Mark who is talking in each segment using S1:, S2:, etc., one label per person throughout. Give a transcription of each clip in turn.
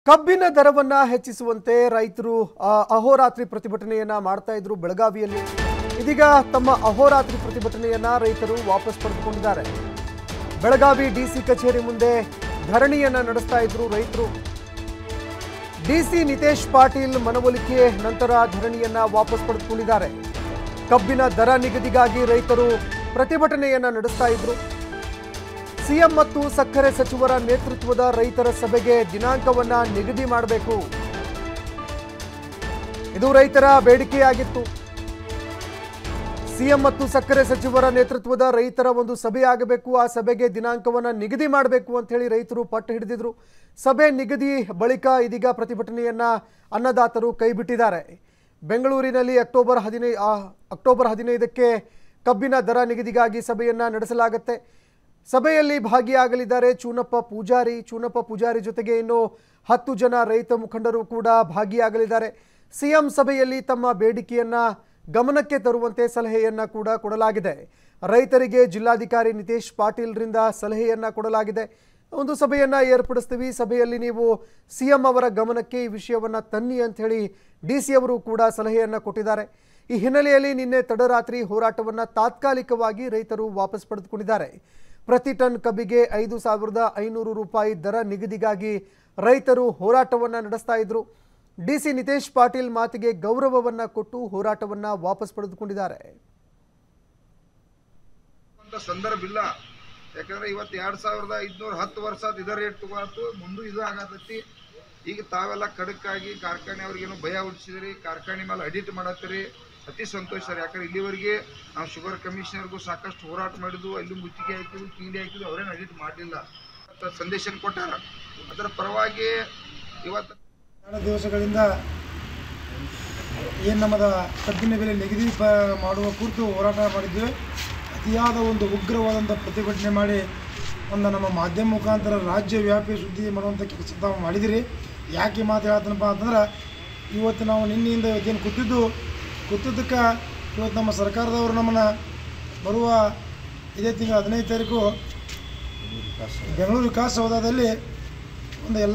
S1: ಕಬ್ಬಿನ ದರವನ್ನ ಹೆಚ್ಚಿಸುವಂತೆ ರೈತರು ಆ, ಅಹೋರಾತ್ರಿ ಪ್ರತಿಭಟನೆಯನ್ನ ಮಾಡ್ತಾ ಇದ್ರು ಬೆಳಗಾವಿಯಲ್ಲಿ ಇದೀಗ ತಮ್ಮ ಅಹೋರಾತ್ರಿ ಪ್ರತಿಭಟನೆಯನ್ನ ರೈತರು ವಾಪಸ್ ಪಡೆದುಕೊಂಡಿದ್ದಾರೆ ಬೆಳಗಾವಿ ಡಿಸಿ ಕಚೇರಿ ಮುಂದೆ ಧರಣಿಯನ್ನ ನಡೆಸ್ತಾ ಇದ್ರು ರೈತರು ಡಿಸಿ ನಿತೇಶ್ ಪಾಟೀಲ್ ಮನವೊಲಿಕೆ ನಂತರ ಧರಣಿಯನ್ನ ವಾಪಸ್ ಪಡೆದುಕೊಂಡಿದ್ದಾರೆ ಕಬ್ಬಿನ ದರ ನಿಗದಿಗಾಗಿ ರೈತರು ಪ್ರತಿಭಟನೆಯನ್ನ ನಡೆಸ್ತಾ ಇದ್ರು ಸಿಎಂ ಮತ್ತು ಸಕ್ಕರೆ ಸಚಿವರ ನೇತೃತ್ವದ ರೈತರ ಸಭೆಗೆ ದಿನಾಂಕವನ್ನ ನಿಗದಿ ಮಾಡಬೇಕು ಇದು ರೈತರ ಬೇಡಿಕೆಯಾಗಿತ್ತು ಸಿಎಂ ಮತ್ತು ಸಕ್ಕರೆ ಸಚಿವರ ನೇತೃತ್ವದ ರೈತರ ಒಂದು ಸಭೆ ಆಗಬೇಕು ಆ ಸಭೆಗೆ ದಿನಾಂಕವನ್ನ ನಿಗದಿ ಮಾಡಬೇಕು ಅಂತ ಹೇಳಿ ರೈತರು ಪಟ್ಟು ಹಿಡಿದಿದ್ರು ಸಭೆ ನಿಗದಿ ಬಳಿಕ ಇದೀಗ ಪ್ರತಿಭಟನೆಯನ್ನ ಅನ್ನದಾತರು ಕೈಬಿಟ್ಟಿದ್ದಾರೆ ಬೆಂಗಳೂರಿನಲ್ಲಿ ಅಕ್ಟೋಬರ್ ಹದಿನೈ ಆ, ಅಕ್ಟೋಬರ್ ಹದಿನೈದಕ್ಕೆ ಕಬ್ಬಿನ ದರ ನಿಗದಿಗಾಗಿ ಸಭೆಯನ್ನ ನಡೆಸಲಾಗುತ್ತೆ ಸಭೆಯಲ್ಲಿ ಭಾಗಿಯಾಗಲಿದ್ದಾರೆ ಚೂನಪ್ಪ ಪೂಜಾರಿ ಚೂನಪ್ಪ ಪೂಜಾರಿ ಜೊತೆಗೆ ಇನ್ನು ಹತ್ತು ಜನ ರೈತ ಮುಖಂಡರು ಕೂಡ ಭಾಗಿಯಾಗಲಿದ್ದಾರೆ ಸಿಎಂ ಸಭೆಯಲ್ಲಿ ತಮ್ಮ ಬೇಡಿಕೆಯನ್ನ ಗಮನಕ್ಕೆ ತರುವಂತೆ ಸಲಹೆಯನ್ನ ಕೂಡ ಕೊಡಲಾಗಿದೆ ರೈತರಿಗೆ ಜಿಲ್ಲಾಧಿಕಾರಿ ನಿತೇಶ್ ಪಾಟೀಲ್ರಿಂದ ಸಲಹೆಯನ್ನ ಕೊಡಲಾಗಿದೆ ಒಂದು ಸಭೆಯನ್ನ ಏರ್ಪಡಿಸ್ತೀವಿ ಸಭೆಯಲ್ಲಿ ನೀವು ಸಿಎಂ ಅವರ ಗಮನಕ್ಕೆ ಈ ವಿಷಯವನ್ನ ತನ್ನಿ ಅಂತ ಹೇಳಿ ಡಿ ಸಿ ಅವರು ಕೂಡ ಸಲಹೆಯನ್ನ ಕೊಟ್ಟಿದ್ದಾರೆ ಈ ಹಿನ್ನೆಲೆಯಲ್ಲಿ ನಿನ್ನೆ ತಡರಾತ್ರಿ ಹೋರಾಟವನ್ನ ತಾತ್ಕಾಲಿಕವಾಗಿ ರೈತರು ವಾಪಸ್ ಪಡೆದುಕೊಂಡಿದ್ದಾರೆ ಪ್ರತಿ ಟನ್ ಕಬ್ಬಿಗೆ ಐದು ಸಾವಿರದ ಐನೂರು ರೂಪಾಯಿ ದರ ನಿಗದಿಗಾಗಿ ರೈತರು ಹೋರಾಟವನ್ನ ನಡೆಸ್ತಾ ಇದ್ರು ಡಿಸಿ ನಿತೇಶ್ ಪಾಟೀಲ್ ಮಾತಿಗೆ ಗೌರವವನ್ನ ಕೊಟ್ಟು ಹೋರಾಟವನ್ನ ವಾಪಸ್ ಪಡೆದುಕೊಂಡಿದ್ದಾರೆ
S2: ಅಂತ ಸಂದರ್ಭ ಇಲ್ಲ ಯಾಕಂದ್ರೆ ಇವತ್ತು ಎರಡ್ ಸಾವಿರದ ಐದ್ನೂರ ಹತ್ತು ವರ್ಷ ಆತ್ ಇದ ರೇಟ್ ತಗೋತು ಮುಂದೆ ಇದು ಆಗತೈತಿ ಈಗ ತಾವೆಲ್ಲ ಖಡಕ್ಕಾಗಿ ಕಾರ್ಖಾನೆ ಅವ್ರಿಗೇನು ಭಯ ಹುಟ್ಟಿಸಿದ್ರಿ ಕಾರ್ಖಾನೆ ಮೇಲೆ ಅಡಿಟ್ ಮಾಡತ್ತೀರಿ ಅತಿ ಸಂತೋಷ ಸರ್ ಯಾಕಂದ್ರೆ ಇಲ್ಲಿವರೆಗೆ ನಾವು ಶುಗರ್ ಕಮಿಷನರ್ಗೂ ಸಾಕಷ್ಟು ಹೋರಾಟ ಮಾಡಿದ್ವು ಅಲ್ಲಿ ಮುತ್ತಿಗೆ ಹಾಕಿದ್ವು ಕೀಲಿ ಹಾಕಿದ್ವು ಅವ್ರೇನು ಅಡಿಟ್ ಮಾಡಲಿಲ್ಲ ಅಂತ ಸಂದೇಶ ಕೊಟ್ಟಾರ ಅದರ ಪರವಾಗಿ ಇವತ್ತು
S3: ಎರಡು ದಿವಸಗಳಿಂದ ಏನು ನಮ್ಮದ ಕಬ್ಬಿನ ಬೆಲೆ ನಿಗದಿ ಪ ಮಾಡುವ ಕುರಿತು ಹೋರಾಟ ಮಾಡಿದ್ವಿ ಅತಿಯಾದ ಒಂದು ಉಗ್ರವಾದಂಥ ಪ್ರತಿಭಟನೆ ಮಾಡಿ ಒಂದು ನಮ್ಮ ಮಾಧ್ಯಮ ಮುಖಾಂತರ ರಾಜ್ಯ ವ್ಯಾಪಿ ಸುದ್ದಿ ಮಾಡುವಂಥ ಕೆಲಸ ತಾವು ಮಾಡಿದಿರಿ ಯಾಕೆ ಮಾತು ಹೇಳ್ತಾನಪ್ಪ ಅಂತಂದ್ರೆ ಇವತ್ತು ನಾವು ನಿನ್ನೆಯಿಂದ ಇವತ್ತೇನು ಕೂತಿದ್ದು ಕೂತಿದ್ದಕ್ಕೆ ಇವತ್ತು ನಮ್ಮ ಸರ್ಕಾರದವರು ನಮ್ಮನ್ನು ಬರುವ ಇದೇ ತಿಂಗಳ ಹದಿನೈದು ತಾರೀಕು ಬೆಂಗಳೂರು ವಿಕಾಸಸೌಧದಲ್ಲಿ ಒಂದು ಎಲ್ಲ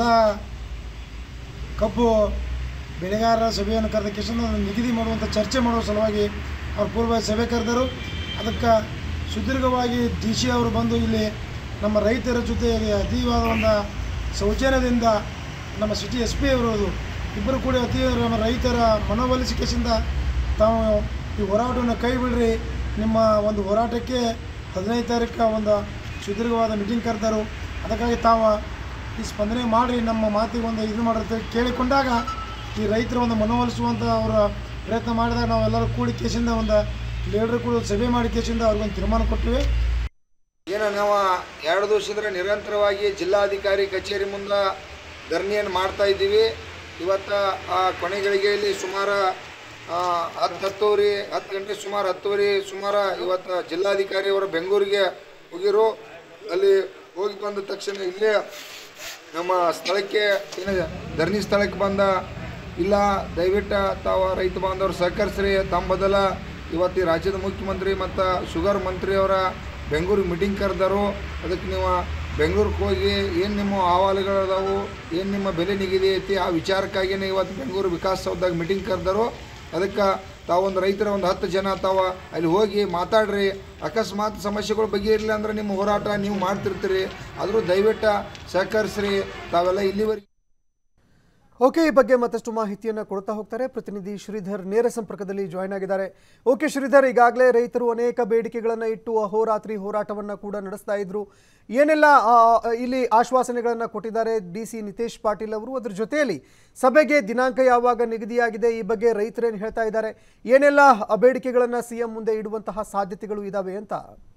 S3: ಕಬ್ಬು ಬೆಳೆಗಾರರ ಸಭೆಯನ್ನು ಕರೆದ ಕಿಶನ್ ನಿಗದಿ ಮಾಡುವಂಥ ಚರ್ಚೆ ಮಾಡುವ ಸಲುವಾಗಿ ಅವ್ರು ಪೂರ್ವ ಸಭೆ ಕರೆದರು ಅದಕ್ಕೆ ಸುದೀರ್ಘವಾಗಿ ಡಿ ಸಿ ಅವರು ಬಂದು ಇಲ್ಲಿ ನಮ್ಮ ರೈತರ ಜೊತೆ ಅತೀವಾದ ಒಂದು ಸೌಜನ್ಯದಿಂದ ನಮ್ಮ ಸಿಟಿ ಎಸ್ ಪಿ ಅವರು ಇಬ್ಬರು ಕೂಡ ಅತಿ ನಮ್ಮ ರೈತರ ಮನವೊಲಿಸಿಕೆಯಿಂದ ತಾವು ಈ ಹೋರಾಟವನ್ನು ಕೈ ಬಿಡ್ರಿ ನಿಮ್ಮ ಒಂದು ಹೋರಾಟಕ್ಕೆ ಹದಿನೈದು ತಾರೀಕು ಒಂದು ಸುದೀರ್ಘವಾದ ಮೀಟಿಂಗ್ ಕರೆದರು ಅದಕ್ಕಾಗಿ ತಾವು ಈ ಸ್ಪಂದನೆ ಮಾಡಿರಿ ನಮ್ಮ ಮಾತಿಗೆ ಒಂದು ಇದು ಮಾಡಿರ್ತೇವೆ ಕೇಳಿಕೊಂಡಾಗ ಈ ರೈತರ ಒಂದು ಮನವೊಲಿಸುವಂಥ ಅವರ ಪ್ರಯತ್ನ ಮಾಡಿದಾಗ ನಾವೆಲ್ಲರೂ ಕೂಡಿ ಕೇಸಿಂದ ಒಂದು ಲೀಡರ್ ಕೂಡ ಸಭೆ ಮಾಡಿ ಕೇಸಿಂದ ಅವ್ರಿಗೊಂದು ತೀರ್ಮಾನ ಕೊಟ್ಟಿವಿ
S2: ಏನು ನಾವು ಎರಡು ದಿವಸದ ನಿರಂತರವಾಗಿ ಜಿಲ್ಲಾಧಿಕಾರಿ ಕಚೇರಿ ಮುಂದೆ ಧರಣಿಯನ್ನು ಮಾಡ್ತಾ ಇದ್ದೀವಿ ಇವತ್ತು ಆ ಕೊನೆಗಳಿಗೆಯಲ್ಲಿ ಸುಮಾರು ಆ, ಹತ್ತು ಹತ್ತುವರೆ ಹತ್ತು ಗಂಟೆ ಸುಮಾರು ಹತ್ತುವರೆ ಸುಮಾರು ಇವತ್ತು ಜಿಲ್ಲಾಧಿಕಾರಿ ಅವರು ಬೆಂಗಳೂರಿಗೆ ಹೋಗಿರು ಅಲ್ಲಿ ಹೋಗಿ ಬಂದ ತಕ್ಷಣ ಇಲ್ಲೇ ನಮ್ಮ ಸ್ಥಳಕ್ಕೆ ಏನು ಧರಣಿ ಸ್ಥಳಕ್ಕೆ ಬಂದ ಇಲ್ಲ ದಯವಿಟ್ಟು ತಾವು ರೈತ ಬಾಂಧವರು ಸಹಕರಿಸ್ರಿ ತಮ್ಮ ಬದಲ ಇವತ್ತು ಈ ರಾಜ್ಯದ ಮುಖ್ಯಮಂತ್ರಿ ಮತ್ತು ಶುಗರ್ ಮಂತ್ರಿ ಅವರ ಬೆಂಗಳೂರಿಗೆ ಮೀಟಿಂಗ್ ಕರೆದರು ಅದಕ್ಕೆ ನೀವು ಬೆಂಗಳೂರಿಗೆ ಹೋಗಿ ಏನು ನಿಮ್ಮ ಅಹವಾಲುಗಳು ಅದಾವು ಏನು ನಿಮ್ಮ ಬೆಲೆ ನಿಗದಿ ಐತಿ ಆ ವಿಚಾರಕ್ಕಾಗಿಯೇ ಇವತ್ತು ಬೆಂಗಳೂರು ವಿಕಾಸಸೌಧದಾಗ ಮೀಟಿಂಗ್ ಕರೆದರು ಅದಕ್ಕೆ ತಾವೊಂದು ರೈತರ ಒಂದು ಹತ್ತು ಜನ ತಾವ ಅಲ್ಲಿ ಹೋಗಿ ಮಾತಾಡ್ರಿ ಅಕಸ್ಮಾತ್ ಸಮಸ್ಯೆಗಳು ಬಗೆಯಿರಲಿಲ್ಲ ಅಂದ್ರೆ ನಿಮ್ಮ ಹೋರಾಟ ನೀವು ಮಾಡ್ತಿರ್ತೀರಿ ಆದರೂ ದಯವಿಟ್ಟು ಸಹಕರಿಸ್ರಿ ತಾವೆಲ್ಲ ಇಲ್ಲಿವರೆಗೆ
S1: ಓಕೆ ಈ ಬಗ್ಗೆ ಮತ್ತಷ್ಟು ಮಾಹಿತಿಯನ್ನು ಕೊಡ್ತಾ ಹೋಗ್ತಾರೆ ಪ್ರತಿನಿಧಿ ಶ್ರೀಧರ್ ನೇರ ಸಂಪರ್ಕದಲ್ಲಿ ಜಾಯ್ನ್ ಆಗಿದ್ದಾರೆ ಓಕೆ ಶ್ರೀಧರ್ ಈಗಾಗಲೇ ರೈತರು ಅನೇಕ ಬೇಡಿಕೆಗಳನ್ನು ಇಟ್ಟು ಅಹೋರಾತ್ರಿ ಹೋರಾಟವನ್ನು ಕೂಡ ನಡೆಸ್ತಾ ಇದ್ರು ಏನೆಲ್ಲ ಆ, ಇಲ್ಲಿ ಆಶ್ವಾಸನೆಗಳನ್ನು ಕೊಟ್ಟಿದ್ದಾರೆ ಡಿ ಸಿ ನಿತೇಶ್ ಪಾಟೀಲ್ ಅವರು ಅದ್ರ ಜೊತೆಯಲ್ಲಿ ಸಭೆಗೆ ದಿನಾಂಕ ಯಾವಾಗ ನಿಗದಿಯಾಗಿದೆ ಈ ಬಗ್ಗೆ ರೈತರೇನು ಹೇಳ್ತಾ ಇದ್ದಾರೆ ಏನೆಲ್ಲ ಬೇಡಿಕೆಗಳನ್ನು ಸಿ ಎಂ ಮುಂದೆ ಇಡುವಂತಹ ಸಾಧ್ಯತೆಗಳು ಇದಾವೆ ಅಂತ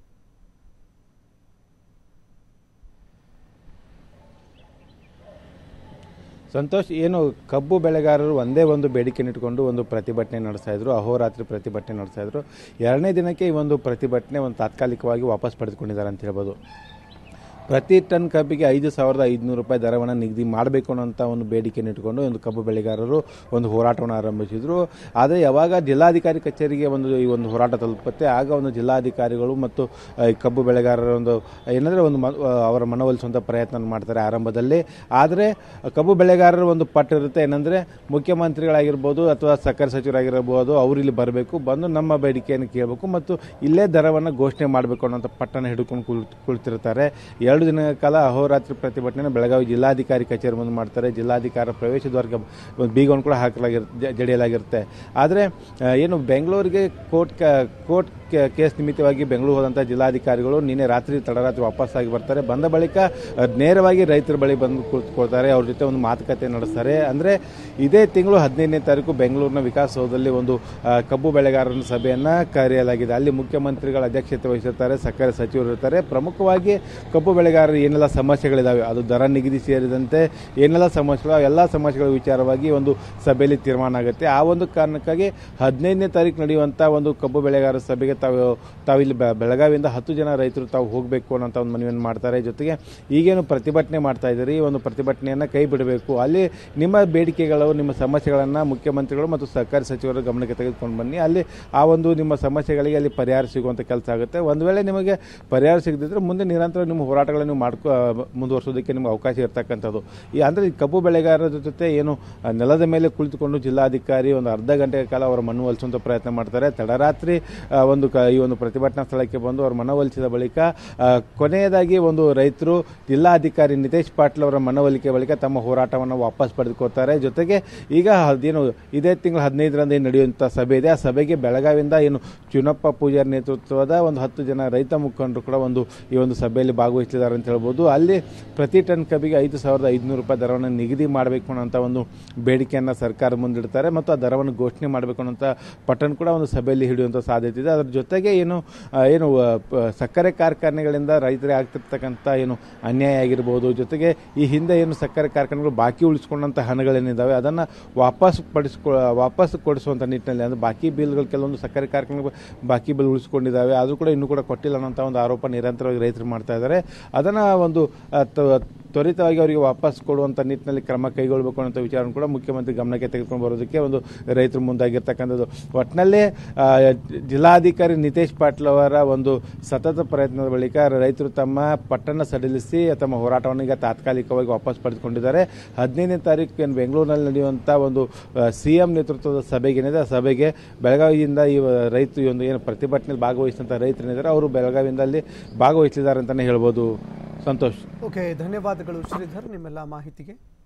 S4: ಸಂತೋಷ್ ಏನು ಕಬ್ಬು ಬೆಳೆಗಾರರು ಒಂದೇ ಒಂದು ಬೇಡಿಕೆನ ಇಟ್ಕೊಂಡು ಒಂದು ಪ್ರತಿಭಟನೆ ನಡೆಸ್ತಾ ಇದ್ರು ಅಹೋರಾತ್ರಿ ಪ್ರತಿಭಟನೆ ನಡೆಸ್ತಾ ಇದ್ರು ಎರಡನೇ ದಿನಕ್ಕೆ ಈ ಒಂದು ಪ್ರತಿಭಟನೆ ಒಂದು ತಾತ್ಕಾಲಿಕವಾಗಿ ವಾಪಸ್ ಪಡೆದುಕೊಂಡಿದ್ದಾರೆ ಅಂತ ಹೇಳ್ಬೋದು ಪ್ರತಿ ಟನ್ ಕಬ್ಬಿಗೆ ಐದು ಸಾವಿರದ ಐದುನೂರು ರೂಪಾಯಿ ದರವನ್ನು ನಿಗದಿ ಮಾಡಬೇಕು ಅನ್ನೋಂಥ ಒಂದು ಬೇಡಿಕೆಯನ್ನು ಇಟ್ಕೊಂಡು ಒಂದು ಕಬ್ಬು ಬೆಳೆಗಾರರು ಒಂದು ಹೋರಾಟವನ್ನು ಆರಂಭಿಸಿದ್ರು ಆದರೆ ಯಾವಾಗ ಜಿಲ್ಲಾಧಿಕಾರಿ ಕಚೇರಿಗೆ ಒಂದು ಈ ಒಂದು ಹೋರಾಟ ತಲುಪುತ್ತೆ ಆಗ ಒಂದು ಜಿಲ್ಲಾಧಿಕಾರಿಗಳು ಮತ್ತು ಆ, ಈ ಕಬ್ಬು ಬೆಳೆಗಾರರ ಒಂದು ಏನಂದರೆ ಒಂದು ಮ- ಆ, ಅವರ ಮನವೊಲಿಸುವಂಥ ಪ್ರಯತ್ನ ಮಾಡ್ತಾರೆ ಆರಂಭದಲ್ಲಿ ಆದರೆ ಕಬ್ಬು ಬೆಳೆಗಾರರ ಒಂದು ಪಟ್ಟು ಇರುತ್ತೆ ಏನಂದರೆ ಮುಖ್ಯಮಂತ್ರಿಗಳಾಗಿರ್ಬೋದು ಅಥವಾ ಸಕ್ಕರೆ ಸಚಿವರಾಗಿರ್ಬೋದು ಅವರು ಇಲ್ಲಿ ಬರಬೇಕು ಬಂದು ನಮ್ಮ ಬೇಡಿಕೆಯನ್ನು ಕೇಳಬೇಕು ಮತ್ತು ಇಲ್ಲೇ ದರವನ್ನು ಘೋಷಣೆ ಮಾಡಬೇಕು ಅನ್ನೋಂಥ ಪಟ್ಟಣ ಹಿಡ್ಕೊಂಡು ಕುಳಿತು ಕುಳಿತಿರ್ತಾರೆ ಎರಡು ದಿನಗಳ ಕಾಲ ಅಹೋರಾತ್ರಿ ಪ್ರತಿಭಟನೆ ಬೆಳಗಾವಿ ಜಿಲ್ಲಾಧಿಕಾರಿ ಕಚೇರಿ ಮುಂದೆ ಮಾಡ್ತಾರೆ ಜಿಲ್ಲಾಧಿಕಾರಿ ಪ್ರವೇಶ ದ್ವಾರಕ್ಕೆ ಒಂದು ಬೀಗವನ್ನು ಕೂಡ ಹಾಕಲಾಗಿರುತ್ತೆ ಜಡಿಯಲಾಗಿರುತ್ತೆ ಆದರೆ ಆ, ಏನು ಬೆಂಗಳೂರಿಗೆ ಕೋರ್ಟ್ ಕ- ಕೋರ್ಟ್ ಕೆ- ಕೇಸ್ ನಿಮಿತ್ತವಾಗಿ ಬೆಂಗಳೂರು ಹೋದಂಥ ಜಿಲ್ಲಾಧಿಕಾರಿಗಳು ನಿನ್ನೆ ರಾತ್ರಿ ತಡರಾತ್ರಿ ವಾಪಸ್ಸಾಗಿ ಬರ್ತಾರೆ ಬಂದ ಬಳಿಕ ಆ, ನೇರವಾಗಿ ರೈತರ ಬಳಿ ಬಂದು ಕುಳಿತುಕೊಳ್ತಾರೆ ಅವ್ರ ಜೊತೆ ಒಂದು ಮಾತುಕತೆ ನಡೆಸ್ತಾರೆ ಅಂದರೆ ಇದೇ ತಿಂಗಳು ಹದಿನೈದನೇ ತಾರೀಕು ಬೆಂಗಳೂರಿನ ವಿಕಾಸಸೌಧದಲ್ಲಿ ಒಂದು ಆ, ಕಬ್ಬು ಬೆಳೆಗಾರರ ಸಭೆಯನ್ನು ಕರೆಯಲಾಗಿದೆ ಅಲ್ಲಿ ಮುಖ್ಯಮಂತ್ರಿಗಳ ಅಧ್ಯಕ್ಷತೆ ವಹಿಸಿರ್ತಾರೆ ಸಕ್ಕರೆ ಸಚಿವರು ಇರ್ತಾರೆ ಪ್ರಮುಖವಾಗಿ ಕಬ್ಬು ಬೆಳೆಗಾರರು ಏನೆಲ್ಲ ಸಮಸ್ಯೆಗಳಿದ್ದಾವೆ ಅದು ದರ ನಿಗದಿ ಸೇರಿದಂತೆ ಏನೆಲ್ಲ ಸಮಸ್ಯೆಗಳು ಆ ಎಲ್ಲ ಸಮಸ್ಯೆಗಳ ವಿಚಾರವಾಗಿ ಒಂದು ಸಭೆಯಲ್ಲಿ ತೀರ್ಮಾನ ಆಗುತ್ತೆ ಆ ಒಂದು ಕಾರಣಕ್ಕಾಗಿ ಹದಿನೈದನೇ ತಾರೀಕು ನಡೆಯುವಂಥ ಒಂದು ಕಬ್ಬು ಬೆಳೆಗಾರರ ಸಭೆಗೆ ತಾವು ತಾವಿಲ್ಲಿ ಬೆ- ಬೆಳಗಾವಿಯಿಂದ ಹತ್ತು ಜನ ರೈತರು ತಾವು ಹೋಗಬೇಕು ಅನ್ನೋಂಥ ಒಂದು ಮನವಿಯನ್ನು ಮಾಡ್ತಾರೆ ಜೊತೆಗೆ ಈಗೇನು ಪ್ರತಿಭಟನೆ ಮಾಡ್ತಾ ಇದ್ದೀರಿ ಈ ಒಂದು ಪ್ರತಿಭಟನೆಯನ್ನು ಕೈ ಬಿಡಬೇಕು ಅಲ್ಲಿ ನಿಮ್ಮ ಬೇಡಿಕೆಗಳು ನಿಮ್ಮ ಸಮಸ್ಯೆಗಳನ್ನು ಮುಖ್ಯಮಂತ್ರಿಗಳು ಮತ್ತು ಸರ್ಕಾರಿ ಸಚಿವರ ಗಮನಕ್ಕೆ ತೆಗೆದುಕೊಂಡು ಬನ್ನಿ ಅಲ್ಲಿ ಆ ಒಂದು ನಿಮ್ಮ ಸಮಸ್ಯೆಗಳಿಗೆ ಅಲ್ಲಿ ಪರಿಹಾರ ಸಿಗುವಂಥ ಕೆಲಸ ಆಗುತ್ತೆ ಒಂದು ವೇಳೆ ನಿಮಗೆ ಪರಿಹಾರ ಸಿಗದಿದ್ದರೆ ಮುಂದೆ ನಿರಂತರ ನಿಮ್ಮ ಹೋರಾಟಗಳನ್ನು ಮಾಡ್ಕೊ ಮುಂದುವರಿಸೋದಕ್ಕೆ ನಿಮಗೆ ಅವಕಾಶ ಇರ್ತಕ್ಕಂಥದ್ದು ಈ ಅಂದರೆ ಈ ಕಬ್ಬು ಬೆಳೆಗಾರರ ಜೊತೆ ಏನು ಆ, ನೆಲದ ಮೇಲೆ ಕುಳಿತುಕೊಂಡು ಜಿಲ್ಲಾಧಿಕಾರಿ ಒಂದು ಅರ್ಧ ಗಂಟೆಯ ಕಾಲ ಅವರ ಮನವೊಲಿಸುವಂಥ ಪ್ರಯತ್ನ ಮಾಡ್ತಾರೆ ತಡರಾತ್ರಿ ಆ, ಒಂದು ಕ ಈ ಒಂದು ಪ್ರತಿಭಟನಾ ಸ್ಥಳಕ್ಕೆ ಬಂದು ಅವರು ಮನವೊಲಿಸಿದ ಬಳಿಕ ಆ, ಕೊನೆಯದಾಗಿ ಒಂದು ರೈತರು ಜಿಲ್ಲಾಧಿಕಾರಿ ನಿತೇಶ್ ಪಾಟೀಲ್ ಅವರ ಮನವೊಲಿಕೆ ಬಳಿಕ ತಮ್ಮ ಹೋರಾಟವನ್ನು ವಾಪಸ್ ಪಡೆದುಕೊಳ್ತಾರೆ ಜೊತೆಗೆ ಈಗ ಅದೇನು ಇದೇ ತಿಂಗಳು ಹದಿನೈದರಂದು ಏನು ನಡೆಯುವಂಥ ಸಭೆ ಇದೆ ಆ ಸಭೆಗೆ ಬೆಳಗಾವಿಯಿಂದ ಏನು ಚುನಪ್ಪ ಪೂಜಾರಿ ನೇತೃತ್ವದ ಒಂದು ಹತ್ತು ಜನ ರೈತ ಮುಖಂಡರು ಕೂಡ ಒಂದು ಈ ಒಂದು ಸಭೆಯಲ್ಲಿ ಭಾಗವಹಿಸಿದ್ದಾರೆ ಅಂತ ಹೇಳ್ಬೋದು ಅಲ್ಲಿ ಪ್ರತಿ ಟನ್ ಕಬ್ಬಿಗೆ ಐದು ಸಾವಿರದ ಐದುನೂರು ರೂಪಾಯಿ ದರವನ್ನು ನಿಗದಿ ಮಾಡಬೇಕು ಅನ್ನೋಂಥ ಒಂದು ಬೇಡಿಕೆಯನ್ನು ಸರ್ಕಾರ ಮುಂದಿಡ್ತಾರೆ ಮತ್ತು ಆ ದರವನ್ನು ಘೋಷಣೆ ಮಾಡಬೇಕು ಅನ್ನೋಂಥ ಪಟ್ಟಣ ಕೂಡ ಒಂದು ಸಭೆಯಲ್ಲಿ ಹಿಡಿಯುವಂಥ ಸಾಧ್ಯತೆ ಇದೆ ಅದರ ಜೊತೆಗೆ ಏನು ಆ, ಏನು ಆ, ಪ- ಸಕ್ಕರೆ ಕಾರ್ಖಾನೆಗಳಿಂದ ರೈತರಿಗೆ ಆಗ್ತಿರ್ತಕ್ಕಂಥ ಏನು ಅನ್ಯಾಯ ಆಗಿರ್ಬೋದು ಜೊತೆಗೆ ಈ ಹಿಂದೆ ಏನು ಸಕ್ಕರೆ ಕಾರ್ಖಾನೆಗಳು ಬಾಕಿ ಉಳಿಸ್ಕೊಂಡಂಥ ಹಣಗಳೇನಿದ್ದಾವೆ ಅದನ್ನು ವಾಪಸ್ ಪಡಿಸ್ಕೊ ವಾಪಸ್ ಕೊಡಿಸುವಂಥ ನಿಟ್ಟಿನಲ್ಲಿ ಅಂದರೆ ಬಾಕಿ ಬಿಲ್ಗಳು ಕೆಲವೊಂದು ಸಕ್ಕರೆ ಕಾರ್ಖಾನೆಗಳು ಬಾಕಿ ಬಿಲ್ ಉಳಿಸ್ಕೊಂಡಿದ್ದಾವೆ ಅದು ಕೂಡ ಇನ್ನೂ ಕೂಡ ಕೊಟ್ಟಿಲ್ಲ ಅನ್ನೋಂಥ ಒಂದು ಆರೋಪ ನಿರಂತರವಾಗಿ ರೈತರು ಮಾಡ್ತಾ ಇದ್ದಾರೆ ಅದನ್ನು ಒಂದು ಆ, ತ- ತ್ವರಿತವಾಗಿ ಅವರಿಗೆ ವಾಪಸ್ ಕೊಡುವಂಥ ನಿಟ್ಟಿನಲ್ಲಿ ಕ್ರಮ ಕೈಗೊಳ್ಳಬೇಕು ಅನ್ನೋ ವಿಚಾರ ಕೂಡ ಮುಖ್ಯಮಂತ್ರಿ ಗಮನಕ್ಕೆ ತೆಗೆದುಕೊಂಡು ಬರೋದಕ್ಕೆ ಒಂದು ರೈತರು ಮುಂದಾಗಿರ್ತಕ್ಕಂಥದ್ದು ಒಟ್ಟಿನಲ್ಲಿ ಆ, ಜಿಲ್ಲಾಧಿಕಾರಿ ನಿತೇಶ್ ಪಾಟೀಲ್ ಅವರ ಒಂದು ಸತತ ಪ್ರಯತ್ನದ ಬಳಿಕ ರೈತರು ತಮ್ಮ ಪಟ್ಟಣ ಸಡಿಲಿಸಿ ತಮ್ಮ ಹೋರಾಟವನ್ನು ಈಗ ತಾತ್ಕಾಲಿಕವಾಗಿ ವಾಪಸ್ ಪಡೆದುಕೊಂಡಿದ್ದಾರೆ ಹದಿನೈದನೇ ತಾರೀಕು ಏನು ಬೆಂಗಳೂರಿನಲ್ಲಿ ನಡೆಯುವಂಥ ಒಂದು ಸಿ ಎಂ ನೇತೃತ್ವದ ಸಭೆಗೇನಿದೆ ಆ ಸಭೆಗೆ ಬೆಳಗಾವಿಯಿಂದ ಈ ರೈತ ಈ ಒಂದು ಏನು ಪ್ರತಿಭಟನೆಯಲ್ಲಿ ಭಾಗವಹಿಸಿದಂಥ ರೈತರೇನಿದ್ದಾರೆ ಅವರು ಬೆಳಗಾವಿಯಿಂದ ಅಲ್ಲಿ ಭಾಗವಹಿಸಿದ್ದಾರೆ ಅಂತಲೇ ಹೇಳ್ಬೋದು ಸಂತೋಷ್
S1: ಓಕೆ ಧನ್ಯವಾದಗಳು ಶ್ರೀಧರ್ ನಿಮ್ಮೆಲ್ಲ ಮಾಹಿತಿಗೆ